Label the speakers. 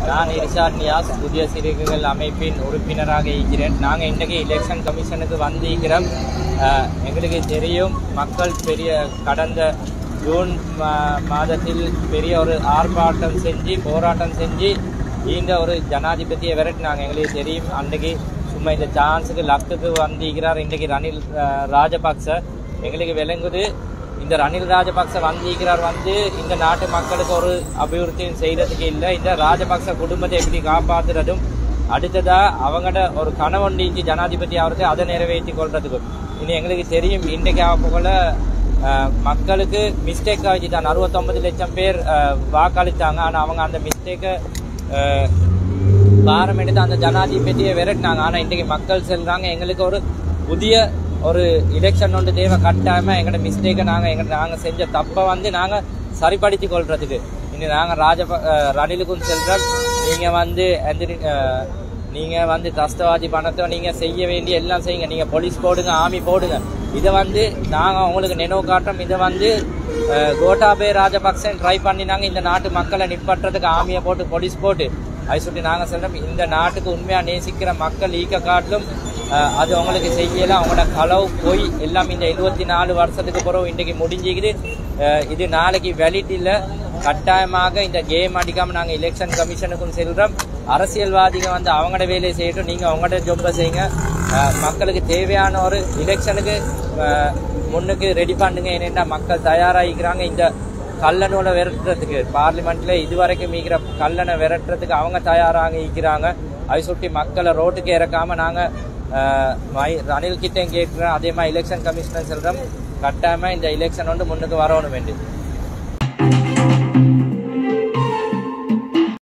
Speaker 1: நான் இரிஷாட் நியாஸ் புதிய சிறுகுகள் அமைப்பின் உறுப்பினராக இருக்கிறேன் நாங்கள் இன்றைக்கு எலெக்ஷன் கமிஷனுக்கு வந்திருக்கிறோம் அஹ், எங்களுக்கு தெரியும் மக்கள் பெரிய கடந்த ஜூன் மா- மாதத்தில் பெரிய ஒரு ஆர்ப்பாட்டம் செஞ்சு போராட்டம் செஞ்சு இந்த ஒரு ஜனாதிபதியை விரட்டினாங்க எங்களுக்கு தெரியும் அன்றைக்கு சும்மா இந்த சான்ஸுக்கு லக்குக்கு வந்திருக்கிறார் இன்றைக்கு ரணில் அஹ், ராஜபக்ச எங்களுக்கு விளங்குது இந்த ரணில் ராஜபக்ச வந்திருக்கிறார் வந்து இந்த நாட்டு மக்களுக்கு ஒரு அபிவிருத்தியும் செய்யறதுக்கு இல்லை இந்த ராஜபக்ச குடும்பத்தை எப்படி காப்பாத்துறதும் அடுத்ததா அவங்களோட ஒரு கனவொண்டிக்கு ஜனாதிபதி ஆகிறது அதை நிறைவேற்றி கொள்றதுக்கு இனி எங்களுக்கு தெரியும் இன்றைக்கு போல மக்களுக்கு மிஸ்டேக் ஆகிட்டு தான் அறுபத்தொன்பது லட்சம் பேர் அஹ், வாக்களித்தாங்க ஆனால் அவங்க அந்த மிஸ்டேக்கை பாரம் எடுத்து அந்த ஜனாதிபதியை விரட்டினாங்க ஆனால் இன்றைக்கு மக்கள் செல்றாங்க எங்களுக்கு ஒரு புதிய ஒரு எலெக்ஷன் ஒன்று தேவை கட்டாயமா எங்களோட மிஸ்டேக்கை நாங்கள் எங்க நாங்கள் செஞ்ச தப்பை வந்து நாங்கள் சரிப்படுத்தி கொள்றதுக்கு இனி நாங்கள் ராஜ ரணிலுக்கும் செல்றோம் நீங்கள் வந்து எந்திரி- அஹ், நீங்க வந்து தஸ்தவாதி பணத்தை நீங்க செய்ய வேண்டிய எல்லாம் செய்யுங்க நீங்க போலீஸ் போடுங்க ஆமி போடுங்க இதை வந்து நாங்க உங்களுக்கு நினைவு காட்டுறோம் இதை வந்து அஹ், கோட்டாபே ராஜபக்சன் ட்ரை பண்ணினாங்க இந்த நாட்டு மக்களை நிப்பாட்டுறதுக்கு ஆமியை போட்டு போலீஸ் போட்டு அதை சொல்லி நாங்க சொல்றோம் இந்த நாட்டுக்கு உண்மையா நேசிக்கிற மக்கள் ஈக்க காட்டிலும் அஹ், அது அவங்களுக்கு செய்யல அவங்களோட களவு பொய் எல்லாம் இந்த எழுபத்தி நாலு வருஷத்துக்கு பிறகு இன்றைக்கு முடிஞ்சுக்குது அஹ், இது நாளைக்கு வெளிட் இல்ல கட்டாயமாக இந்த கேம் அடிக்காம நாங்க எலெக்ஷன் கமிஷனுக்கும் செல்றோம் அரசியல்வாதிகள் வந்து அவங்களோட வேலையை செய்யட்டும் நீங்க அவங்களோட ஜொப்பை செய்யுங்க அஹ், மக்களுக்கு தேவையான ஒரு எலெக்ஷனுக்கு அஹ், முன்னுக்கு ரெடி பண்ணுங்க ஏனென்றா மக்கள் தயாராகிக்கிறாங்க இந்த கல்லணூலை விரட்டுறதுக்கு பார்லிமெண்ட்ல இதுவரைக்கும் மீக்கிற கல்லணை விரட்டுறதுக்கு அவங்க தயாராக இருக்கிறாங்க அதை சுட்டி மக்களை ரோட்டுக்கு இறக்காம நாங்க அஹ், மை- ரணில் கிட்டையும் கேட்கிறோம் அதே மாதிரி எலெக்ஷன் கமிஷனர் சொல்றோம் கட்டாயமா இந்த எலெக்ஷன் வந்து முன்னுக்கு வரணும் வேண்டியது